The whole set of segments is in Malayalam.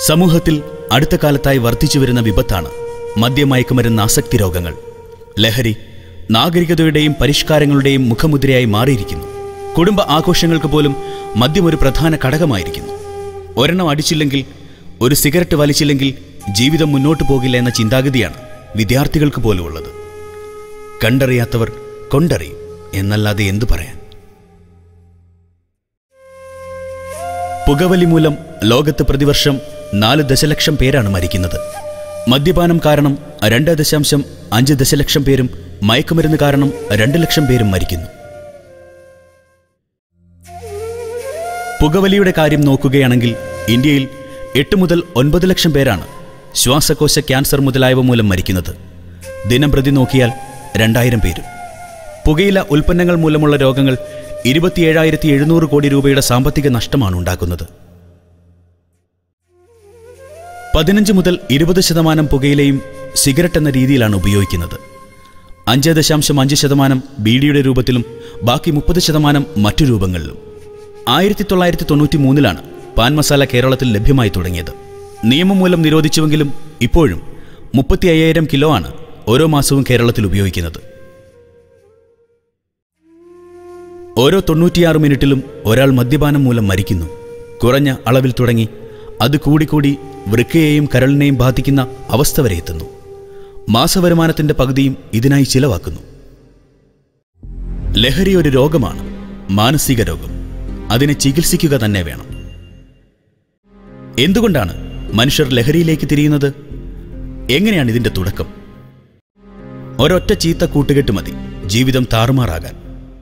സമൂഹത്തിൽ അടുത്ത കാലത്തായി വർദ്ധിച്ചുവരുന്ന വിപത്താണ് മദ്യമയക്കുമരുന്ന് ആസക്തി രോഗങ്ങൾ ലഹരി നാഗരികതയുടെയും പരിഷ്കാരങ്ങളുടെയും മുഖമുദ്രയായി മാറിയിരിക്കുന്നു കുടുംബ ആഘോഷങ്ങൾക്ക് പോലും മദ്യം ഒരു പ്രധാന ഘടകമായിരിക്കുന്നു ഒരെണ്ണം അടിച്ചില്ലെങ്കിൽ ഒരു സിഗരറ്റ് വലിച്ചില്ലെങ്കിൽ ജീവിതം മുന്നോട്ട് പോകില്ല എന്ന ചിന്താഗതിയാണ് വിദ്യാർത്ഥികൾക്ക് പോലും ഉള്ളത് കണ്ടറിയാത്തവർ കൊണ്ടറിയും എന്നല്ലാതെ എന്തു പറയാൻ പുകവലി മൂലം ലോകത്ത് പ്രതിവർഷം നാല് ദശലക്ഷം പേരാണ് മരിക്കുന്നത് മദ്യപാനം കാരണം രണ്ട് ദശാംശം അഞ്ച് ദശലക്ഷം പേരും മയക്കുമരുന്ന് കാരണം രണ്ട് ലക്ഷം പേരും മരിക്കുന്നു പുകവലിയുടെ കാര്യം നോക്കുകയാണെങ്കിൽ ഇന്ത്യയിൽ എട്ട് മുതൽ ഒൻപത് ലക്ഷം പേരാണ് ശ്വാസകോശ ക്യാൻസർ മുതലായവ മൂലം മരിക്കുന്നത് ദിനം പ്രതി നോക്കിയാൽ രണ്ടായിരം പേരും പുകയില ഉൽപ്പന്നങ്ങൾ മൂലമുള്ള രോഗങ്ങൾ ഇരുപത്തിയേഴായിരത്തി എഴുന്നൂറ് കോടി രൂപയുടെ സാമ്പത്തിക നഷ്ടമാണ് ഉണ്ടാക്കുന്നത് പതിനഞ്ച് മുതൽ ഇരുപത് ശതമാനം പുകയിലയും സിഗരറ്റ് എന്ന രീതിയിലാണ് ഉപയോഗിക്കുന്നത് അഞ്ച് ദശാംശം അഞ്ച് ശതമാനം ബീഡിയുടെ രൂപത്തിലും ബാക്കി മുപ്പത് ശതമാനം മറ്റു രൂപങ്ങളിലും ആയിരത്തി തൊള്ളായിരത്തി തൊണ്ണൂറ്റി മൂന്നിലാണ് പാൻ മസാല കേരളത്തിൽ ലഭ്യമായി തുടങ്ങിയത് നിയമം മൂലം നിരോധിച്ചുവെങ്കിലും ഇപ്പോഴും മുപ്പത്തി അയ്യായിരം കിലോ ആണ് ഓരോ മാസവും കേരളത്തിൽ ഉപയോഗിക്കുന്നത് ഓരോ തൊണ്ണൂറ്റിയാറ് മിനിറ്റിലും ഒരാൾ മദ്യപാനം മൂലം മരിക്കുന്നു കുറഞ്ഞ അളവിൽ തുടങ്ങി അത് കൂടിക്കൂടി വൃക്കയെയും കരളിനെയും ബാധിക്കുന്ന അവസ്ഥ വരെ എത്തുന്നു മാസവരുമാനത്തിന്റെ പകുതിയും ഇതിനായി ചിലവാക്കുന്നു ലഹരി ഒരു രോഗമാണ് മാനസിക രോഗം അതിനെ ചികിത്സിക്കുക തന്നെ വേണം എന്തുകൊണ്ടാണ് മനുഷ്യർ ലഹരിയിലേക്ക് തിരിയുന്നത് എങ്ങനെയാണ് ഇതിന്റെ തുടക്കം ഒരൊറ്റ ചീത്ത കൂട്ടുകെട്ട് മതി ജീവിതം താറുമാറാകാൻ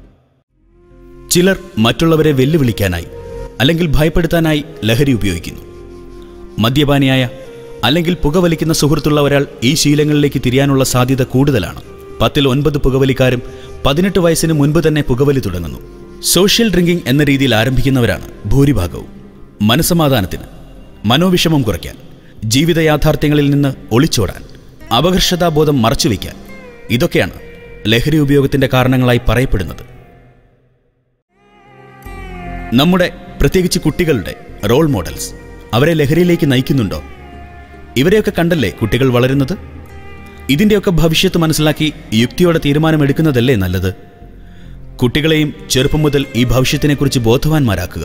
ചിലർ മറ്റുള്ളവരെ വെല്ലുവിളിക്കാനായി അല്ലെങ്കിൽ ഭയപ്പെടുത്താനായി ലഹരി ഉപയോഗിക്കുന്നു മദ്യപാനിയായ അല്ലെങ്കിൽ പുകവലിക്കുന്ന സുഹൃത്തുള്ള ഒരാൾ ഈ ശീലങ്ങളിലേക്ക് തിരിയാനുള്ള സാധ്യത കൂടുതലാണ് പത്തിൽ ഒൻപത് പുകവലിക്കാരും പതിനെട്ട് വയസ്സിന് മുൻപ് തന്നെ പുകവലി തുടങ്ങുന്നു സോഷ്യൽ ഡ്രിങ്കിംഗ് എന്ന രീതിയിൽ ആരംഭിക്കുന്നവരാണ് ഭൂരിഭാഗവും മനസമാധാനത്തിന് മനോവിഷമം കുറയ്ക്കാൻ ജീവിത യാഥാർത്ഥ്യങ്ങളിൽ നിന്ന് ഒളിച്ചോടാൻ അപകർഷതാബോധം മറച്ചുവെക്കാൻ ഇതൊക്കെയാണ് ലഹരി ഉപയോഗത്തിന്റെ കാരണങ്ങളായി പറയപ്പെടുന്നത് നമ്മുടെ പ്രത്യേകിച്ച് കുട്ടികളുടെ റോൾ മോഡൽസ് അവരെ ലഹരിയിലേക്ക് നയിക്കുന്നുണ്ടോ ഇവരെയൊക്കെ കണ്ടല്ലേ കുട്ടികൾ വളരുന്നത് ഇതിൻ്റെയൊക്കെ ഭവിഷ്യത്ത് മനസ്സിലാക്കി യുക്തിയോടെ തീരുമാനമെടുക്കുന്നതല്ലേ നല്ലത് കുട്ടികളെയും ചെറുപ്പം മുതൽ ഈ ഭവിഷ്യത്തിനെക്കുറിച്ച് ബോധവാന്മാരാക്കുക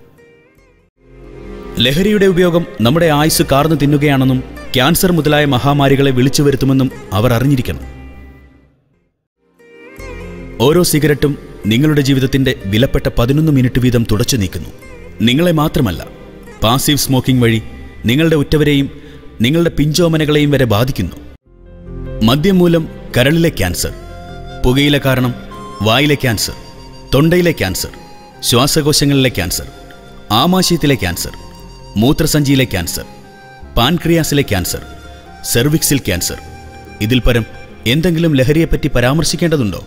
ലഹരിയുടെ ഉപയോഗം നമ്മുടെ ആയുസ് കാർന്നു തിന്നുകയാണെന്നും ക്യാൻസർ മുതലായ മഹാമാരികളെ വിളിച്ചു വരുത്തുമെന്നും അവർ അറിഞ്ഞിരിക്കണം ഓരോ സിഗരറ്റും നിങ്ങളുടെ ജീവിതത്തിന്റെ വിലപ്പെട്ട പതിനൊന്ന് മിനിറ്റ് വീതം തുടച്ചു നീക്കുന്നു നിങ്ങളെ മാത്രമല്ല പാസീവ് സ്മോക്കിംഗ് വഴി നിങ്ങളുടെ ഉറ്റവരെയും നിങ്ങളുടെ പിഞ്ചോമനകളെയും വരെ ബാധിക്കുന്നു മദ്യം മൂലം കരളിലെ ക്യാൻസർ പുകയില കാരണം വായിലെ ക്യാൻസർ തൊണ്ടയിലെ ക്യാൻസർ ശ്വാസകോശങ്ങളിലെ ക്യാൻസർ ആമാശയത്തിലെ ക്യാൻസർ മൂത്രസഞ്ചിയിലെ ക്യാൻസർ പാൻക്രിയാസിലെ ക്യാൻസർ സെർവിക്സിൽ ക്യാൻസർ ഇതിൽ പരം എന്തെങ്കിലും ലഹരിയെപ്പറ്റി പരാമർശിക്കേണ്ടതുണ്ടോ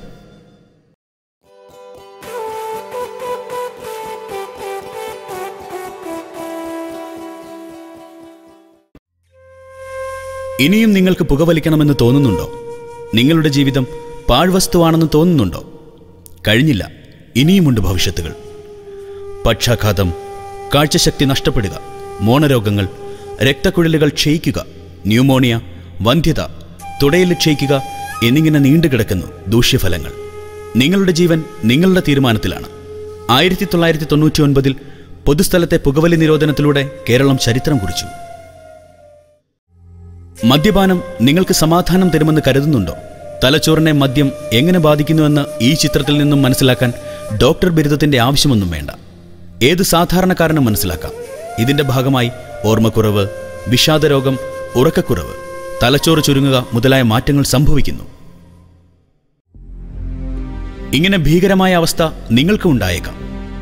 ഇനിയും നിങ്ങൾക്ക് പുകവലിക്കണമെന്ന് തോന്നുന്നുണ്ടോ നിങ്ങളുടെ ജീവിതം പാഴ്വസ്തുവാണെന്ന് തോന്നുന്നുണ്ടോ കഴിഞ്ഞില്ല ഇനിയുമുണ്ട് ഭവിഷ്യത്തുകൾ പക്ഷാഘാതം കാഴ്ചശക്തി നഷ്ടപ്പെടുക മോണരോഗങ്ങൾ രക്തക്കുഴലുകൾ ക്ഷയിക്കുക ന്യൂമോണിയ വന്ധ്യത തുടയിൽ ക്ഷയിക്കുക എന്നിങ്ങനെ നീണ്ടുകിടക്കുന്നു ദൂഷ്യഫലങ്ങൾ നിങ്ങളുടെ ജീവൻ നിങ്ങളുടെ തീരുമാനത്തിലാണ് ആയിരത്തി തൊള്ളായിരത്തി തൊണ്ണൂറ്റി ഒൻപതിൽ പൊതുസ്ഥലത്തെ പുകവലി നിരോധനത്തിലൂടെ കേരളം ചരിത്രം കുറിച്ചു മദ്യപാനം നിങ്ങൾക്ക് സമാധാനം തരുമെന്ന് കരുതുന്നുണ്ടോ തലച്ചോറിനെ മദ്യം എങ്ങനെ ബാധിക്കുന്നുവെന്ന് ഈ ചിത്രത്തിൽ നിന്നും മനസ്സിലാക്കാൻ ഡോക്ടർ ബിരുദത്തിന്റെ ആവശ്യമൊന്നും വേണ്ട ഏത് സാധാരണക്കാരനും മനസ്സിലാക്കാം ഇതിന്റെ ഭാഗമായി ഓർമ്മക്കുറവ് വിഷാദരോഗം ഉറക്കക്കുറവ് തലച്ചോറ് ചുരുങ്ങുക മുതലായ മാറ്റങ്ങൾ സംഭവിക്കുന്നു ഇങ്ങനെ ഭീകരമായ അവസ്ഥ നിങ്ങൾക്കും ഉണ്ടായേക്കാം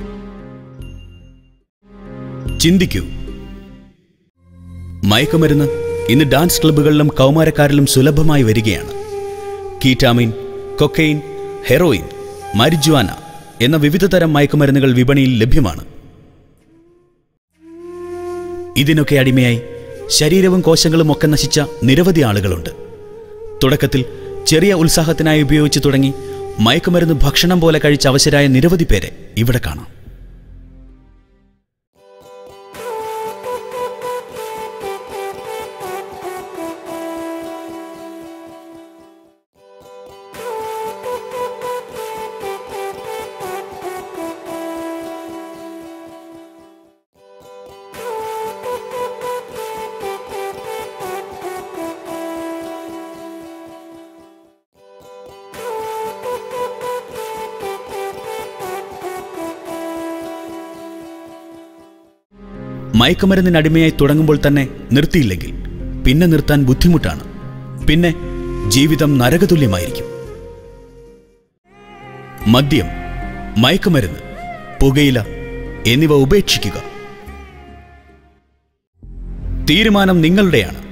ചിന്തിക്കൂ മയക്കുമരുന്ന് ഇന്ന് ഡാൻസ് ക്ലബ്ബുകളിലും കൗമാരക്കാരിലും സുലഭമായി വരികയാണ് കീറ്റാമിൻ കൊക്കൈൻ ഹെറോയിൻ മരിജുവാന എന്ന വിവിധ തരം മയക്കുമരുന്നുകൾ വിപണിയിൽ ലഭ്യമാണ് ഇതിനൊക്കെ അടിമയായി ശരീരവും കോശങ്ങളും ഒക്കെ നശിച്ച നിരവധി ആളുകളുണ്ട് തുടക്കത്തിൽ ചെറിയ ഉത്സാഹത്തിനായി ഉപയോഗിച്ചു തുടങ്ങി മയക്കുമരുന്ന് ഭക്ഷണം പോലെ കഴിച്ച അവശരായ നിരവധി പേരെ ഇവിടെ കാണാം മയക്കുമരുന്നിന് അടിമയായി തുടങ്ങുമ്പോൾ തന്നെ നിർത്തിയില്ലെങ്കിൽ പിന്നെ നിർത്താൻ ബുദ്ധിമുട്ടാണ് പിന്നെ ജീവിതം നരകതുല്യമായിരിക്കും മദ്യം മയക്കുമരുന്ന് പുകയില എന്നിവ ഉപേക്ഷിക്കുക തീരുമാനം നിങ്ങളുടെയാണ്